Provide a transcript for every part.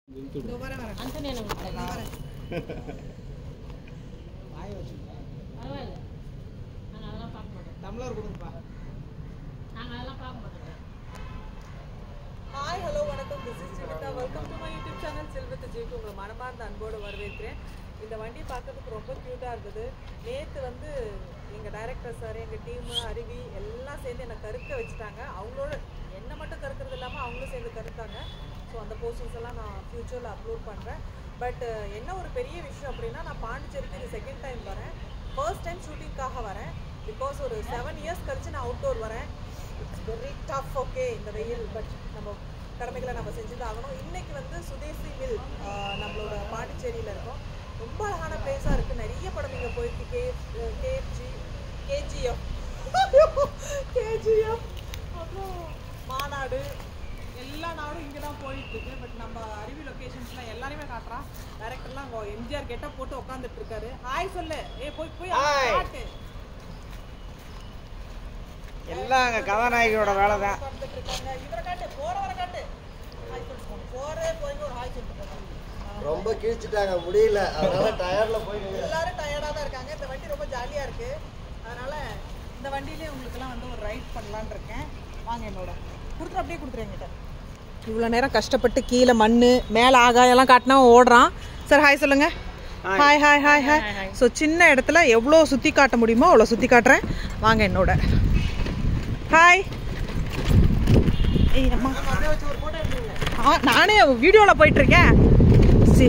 అంతే నేను பரவாயில்ல நாங்கள் அதெல்லாம் பார்க்க மாட்டோம் டம்ளர் கொடுங்கப்பா நாங்கள் அதெல்லாம் பார்க்க மாட்டோம் ஹாய் ஹலோ வணக்கம் this is Jeevitha welcome to my YouTube channel செல்வத்து ஜிக்கு உங்களை மனமார்ந்த அன்போடு வரவேற்கிறேன் இந்த வண்டி பார்க்கறதுக்கு ரொம்ப க்யூட்டாக இருந்தது நேற்று வந்து எங்கள் டைரக்டர் சார் எங்கள் டீமு அருவி எல்லாம் சேர்ந்து என்னை கருக்க வச்சுட்டாங்க அவங்களோட என்னை மட்டும் கருக்கிறது இல்லாமல் அவங்களும் சேர்ந்து கருத்தாங்க ஸோ அந்த போஸ்டிங்ஸ் எல்லாம் நான் ஃப்யூச்சரில் அப்லோட் பண்ணுறேன் பட் என்ன ஒரு பெரிய விஷயம் அப்படின்னா நான் பாண்டிச்சேரிக்கு இது செகண்ட் டைம் வரேன் ஃபர்ஸ்ட் டைம் ஷூட்டிங்காக வரேன் பிகாஸ் ஒரு செவன் இயர்ஸ் கழிச்சு நான் அவுட்டோர் வரேன் இட்ஸ் வெரி டஃப் ஓகே இந்த வெயில் பட் நம்ம கடமைகளை நம்ம செஞ்சுதான் ஆகணும் இன்னைக்கு வந்து சுதேசி மில் ஆஹ், நம்மளோட பாண்டிச்சேரியில் இருக்கோம் ரொம்ப அழகான பிளேஸாக இருக்குது நிறைய படம் இங்கே போயிருக்கு கே கேஎஃப்ஜி கேஜிஎஃப் கேஜிஎஃப் அப்புறம் மாநாடு எல்லா நாடும் இங்கே தான் போயிட்டு இருக்கு பட் நம்ம அருவி லொக்கேஷன்ஸ்லாம் எல்லாரையுமே காட்டுறான் டேரக்டர்லாம் அங்கே எம்ஜிஆர் கெட்ட போட்டு உட்காந்துட்டு இருக்காரு ஹாய் சொல்லு ஏ போய் போய் Hi. காட்டு எல்லாம் அங்கே கதாநாயகியோட வேலை தான் உட்கார்ந்துட்டு இருக்காங்க இவரை காட்டு போறவரை காட்டு ஹாய் சொல்லிட்டு போங்க போறே போய் ஒரு ஹாய் சொல்லிட்டு போங்க ரொம்ப கிழிச்சிட்டாங்க முடியல அதனால டயர்ல போய் எல்லாரும் டயர்டாக தான் இருக்காங்க இந்த வண்டி ரொம்ப ஜாலியாக இருக்கு அதனால இந்த வண்டியிலே உங்களுக்குலாம் வந்து ஒரு ரைட் பண்ணலான்னு இருக்கேன் வாங்க என்னோட கொடுத்துரு அப்படியே கொடுத்துரு என்கிட்ட இவ்வளோ நேரம் கஷ்டப்பட்டு கீழே மண் மேலே ஆகாயெல்லாம் காட்டினா ஓடுறான் சார் ஹாய் சொல்லுங்க hi hi hi hi so சின்ன இடத்துல எவ்வளோ சுற்றி காட்ட முடியுமோ அவ்வளோ சுற்றி காட்டுறேன் வாங்க என்னோட ஹாய் ஏய் அம்மா ஆ நானே வீடியோவில் போயிட்டுருக்கேன் சி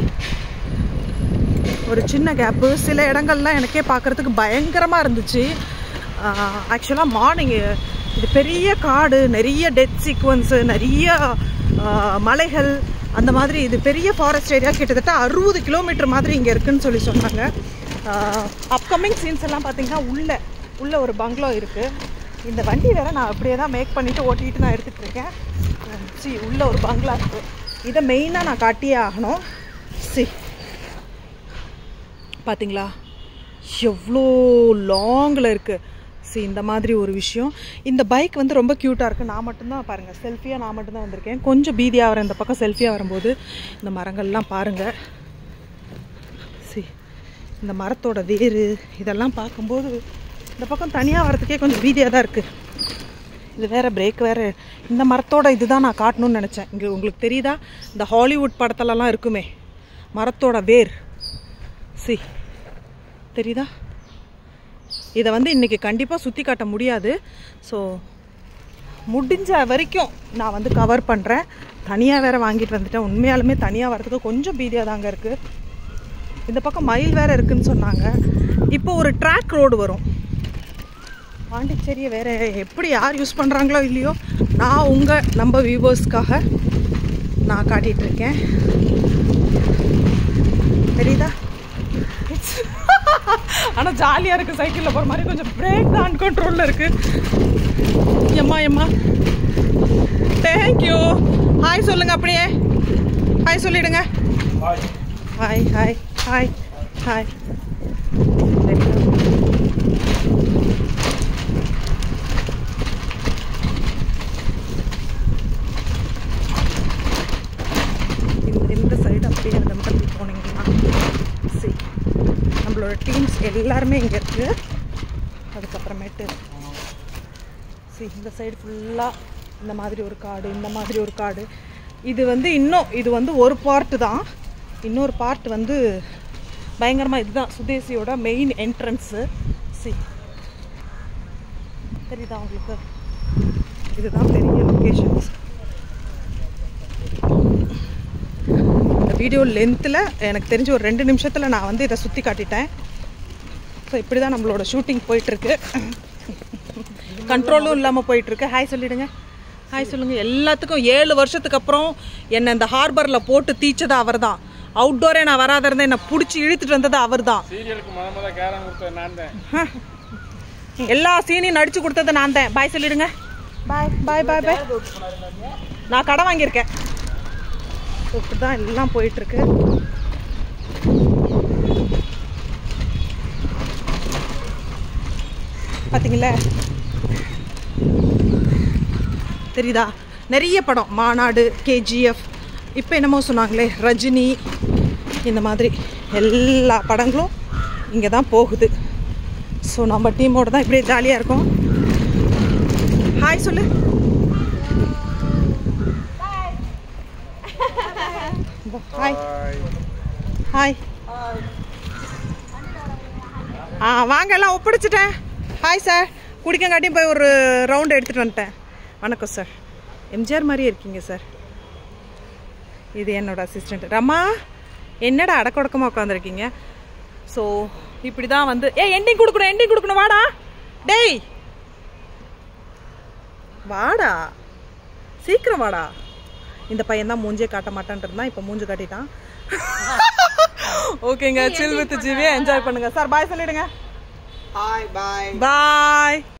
ஒரு சின்ன கேப்பு சில இடங்கள்லாம் எனக்கே பார்க்குறதுக்கு பயங்கரமாக இருந்துச்சு ஆக்சுவலாக மார்னிங் இது பெரிய காடு நிறைய டெத் சீக்வன்ஸு நிறைய ஆ, மலைகள் அந்த மாதிரி இது பெரிய ஃபாரஸ்ட் ஏரியா கிட்டத்தட்ட அறுபது கிலோமீட்டர் மாதிரி இங்கே இருக்குன்னு சொல்லி சொன்னாங்க அப்கமிங் சீன்ஸ் எல்லாம் பார்த்தீங்கன்னா உள்ள உள்ள ஒரு பங்களோ இருக்குது இந்த வண்டி வேற நான் அப்படியே தான் மேக் பண்ணிட்டு ஓட்டிட்டு நான் எடுத்துகிட்டு இருக்கேன் சி உள்ள ஒரு பங்களா இருக்குது இதை மெயினாக நான் காட்டியே ஆகணும் சி பார்த்தீங்களா எவ்வளோ லாங்கில் இருக்குது சி இந்த மாதிரி ஒரு விஷயம் இந்த பைக் வந்து ரொம்ப க்யூட்டாக இருக்குது நான் மட்டும்தான் பாருங்கள் செல்ஃபியாக நான் மட்டும்தான் வந்திருக்கேன் கொஞ்சம் பீதியாக வரேன் இந்த பக்கம் செல்ஃபியாக வரும்போது இந்த மரங்கள்லாம் பாருங்கள் சி இந்த மரத்தோட வேறு இதெல்லாம் பார்க்கும்போது இந்த பக்கம் தனியாக வரதுக்கே கொஞ்சம் பீதியாக தான் இருக்குது இது வேற பிரேக் வேற இந்த மரத்தோட இதுதான் நான் காட்டணும்னு நினச்சேன் இங்கே உங்களுக்கு தெரியுதா இந்த ஹாலிவுட் படத்துலலாம் இருக்குமே மரத்தோட வேர் சி தெரியுதா இதை வந்து இன்றைக்கி கண்டிப்பாக சுற்றி காட்ட முடியாது ஸோ முடிஞ்ச வரைக்கும் நான் வந்து கவர் பண்ணுறேன் தனியாக வேற வாங்கிட்டு வந்துட்டேன் உண்மையாலுமே தனியாக வரதுக்கு கொஞ்சம் பீதியாக தாங்க இருக்குது இந்த பக்கம் மயில் வேற இருக்குன்னு சொன்னாங்க இப்போ ஒரு ட்ராக் ரோடு வரும் பாண்டிச்சேரியை வேற எப்படி யார் யூஸ் பண்ணுறாங்களோ இல்லையோ நான் உங்கள் நம்ம வியூவர்ஸ்க்காக நான் காட்டிட்டு இருக்கேன் தெரியுதா ஆனால் ஜாலியாக இருக்குது சைக்கிளில் போகிற மாதிரி கொஞ்சம் பிரேக் தான் கண்ட்ரோலில் இருக்குது எம்மா எம்மா தேங்க்யூ ஹாய் சொல்லுங்க அப்படியே ஹாய் சொல்லிடுங்க ஹாய் ஹாய் ஹாய் ஹாய் இந்த இந்த சைடு அப்படியே அந்த பக்கத்துக்கு போனீங்கன்னா சரி நம்மளோட டீம்ஸ் எல்லாருமே இங்கே இருக்குது அதுக்கப்புறமேட்டு சரி இந்த சைடு ஃபுல்லாக இந்த மாதிரி ஒரு காடு இந்த மாதிரி ஒரு காடு இது வந்து இன்னும் இது வந்து ஒரு பார்ட்டு தான் இன்னொரு பார்ட் வந்து பயங்கரமாக இதுதான் சுதேசியோட மெயின் என்ட்ரன்ஸு சி தெரியுதா உங்களுக்கு இதுதான் பெரிய லொக்கேஷன்ஸ் இந்த வீடியோ லென்த்தில் எனக்கு தெரிஞ்சு ஒரு ரெண்டு நிமிஷத்தில் நான் வந்து இதை சுற்றி காட்டிட்டேன் ஸோ இப்படி தான் நம்மளோட ஷூட்டிங் போயிட்டுருக்கு கண்ட்ரோலும் இல்லாமல் போயிட்டுருக்கு ஹாய் சொல்லிடுங்க ஹாய் சொல்லுங்கள் எல்லாத்துக்கும் ஏழு வருஷத்துக்கு அப்புறம் என்னை இந்த ஹார்பரில் போட்டு தீச்சது அவர் தான் அவுட்டோரே நான் வராத இருந்தேன் என்னை பிடிச்சி இழுத்துட்டு வந்தது அவர் தான் சீரியலுக்கு முத முத கேரம் கொடுத்தது நான் தான் எல்லா சீனையும் நடிச்சு கொடுத்தது நான் தான் பாய் சொல்லிடுங்க பாய் பாய் பாய் பாய் நான் கடை வாங்கியிருக்கேன் இப்படி தான் எல்லாம் போயிட்டுருக்கு பார்த்தீங்களா தெரியுதா நிறைய படம் மாநாடு கேஜிஎஃப் இப்போ என்னமோ சொன்னாங்களே ரஜினி இந்த மாதிரி எல்லா படங்களும் இங்கே தான் போகுது ஸோ நம்ம டீமோட தான் இப்படியே ஜாலியாக இருக்கோம் ஹாய் சொல்லு ஹாய் ஹாய் ஆ வாங்க எல்லாம் ஒப்படைச்சிட்டேன் ஹாய் சார் குடிக்கங்காட்டியும் போய் ஒரு ரவுண்ட் எடுத்துகிட்டு வந்துட்டேன் வணக்கம் சார் எம்ஜிஆர் மாதிரியே இருக்கீங்க சார் இது என்னோட அசிஸ்டண்ட் ரமா என்னடா அடக்கொடக்கமாக உட்காந்துருக்கீங்க ஸோ இப்படி தான் வந்து ஏ எண்டிங் கொடுக்கணும் எண்டிங் கொடுக்கணும் வாடா டேய் வாடா சீக்கிரம் வாடா இந்த பையன் தான் மூஞ்சே காட்ட மாட்டான்ட்டு இருந்தான் இப்போ மூஞ்சு காட்டிட்டான் ஓகேங்க சில் வித் ஜிவியை என்ஜாய் பண்ணுங்க சார் பாய் சொல்லிடுங்க ஹாய் பாய் பாய்